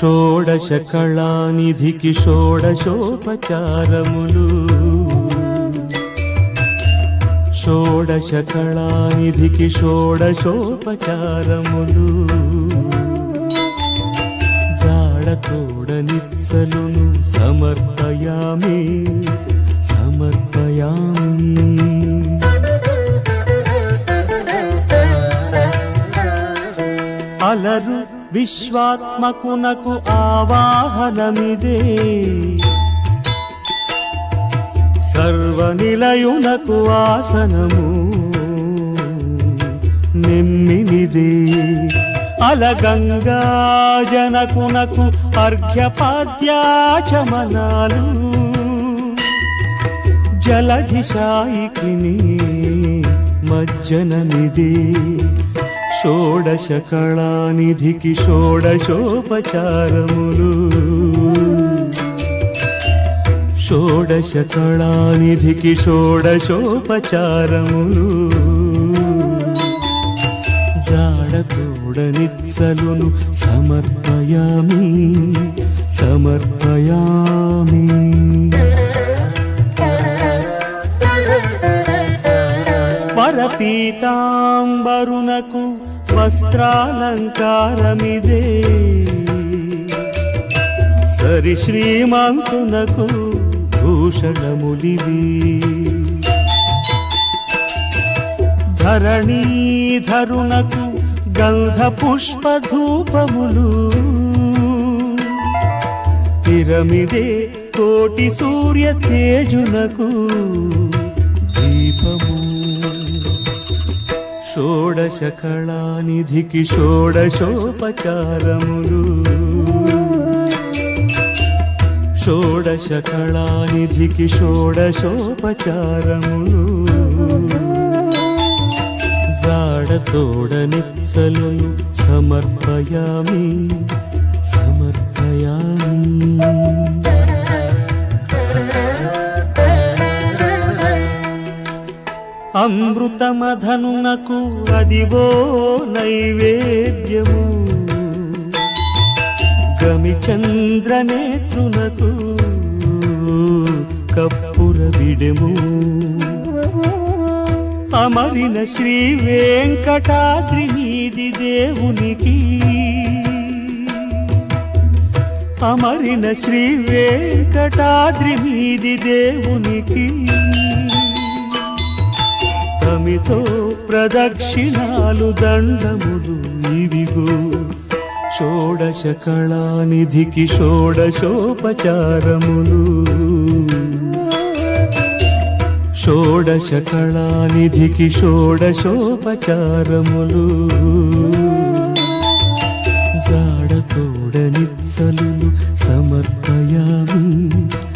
షోడశ కళానిధికి షోడశోపచారములు షోడశ కళానిధికి షోడశోపచారములు జాడతోడ నిత్సలును సమర్పయామి సమర్పయామి అలరు విశ్వాత్మకునకు ఆవాహనమిదే సర్వనిలయునకు ఆసనము నిమ్మినిదే అలగంగా జనకునకు అర్ఘ్యపాద్యాచమనాలు జలధిశాయికిని మజ్జనమిదే షోడశ కళానిధికి షోడశోపచారములు షోడశ కళానిధికి షోడశోపచారములు జాడతోడ నిత్సలును సమర్పయామి సమర్పయామి పరపీతాంబరునకు వస్త్రాలంకారమిదే సరి శ్రీమంతునకు భూషణములివి ధరణీధరునకు గంధ పుష్ప ధూపములు తిరమిదే కోటి సూర్య తేజునకు దీపము షోడశ కళానిధికి షోడశోపచారములు షోడశ కళానిధికి షోడశోపచారములు జాడతోడ నిత్సలును సమర్పయామి సమర్పయామి అమృతమధనునకు అదివో నైవేద్యము గమిచంద్రనేత్రునకు కప్పుర విడెము అమరిన శ్రీ వెంకటాద్రి నీది దేవునికి అమరిన శ్రీ వెంకటాద్రి నీది దేవునికి తమితో ప్రదక్షిణాలు దండములు ఇవిగో షోడశ కళానిధికి షోడశోపచారములు షోడశ కళానిధికి షోడశోపచారములు జాడతోడ నిత్సలు సమర్పయామి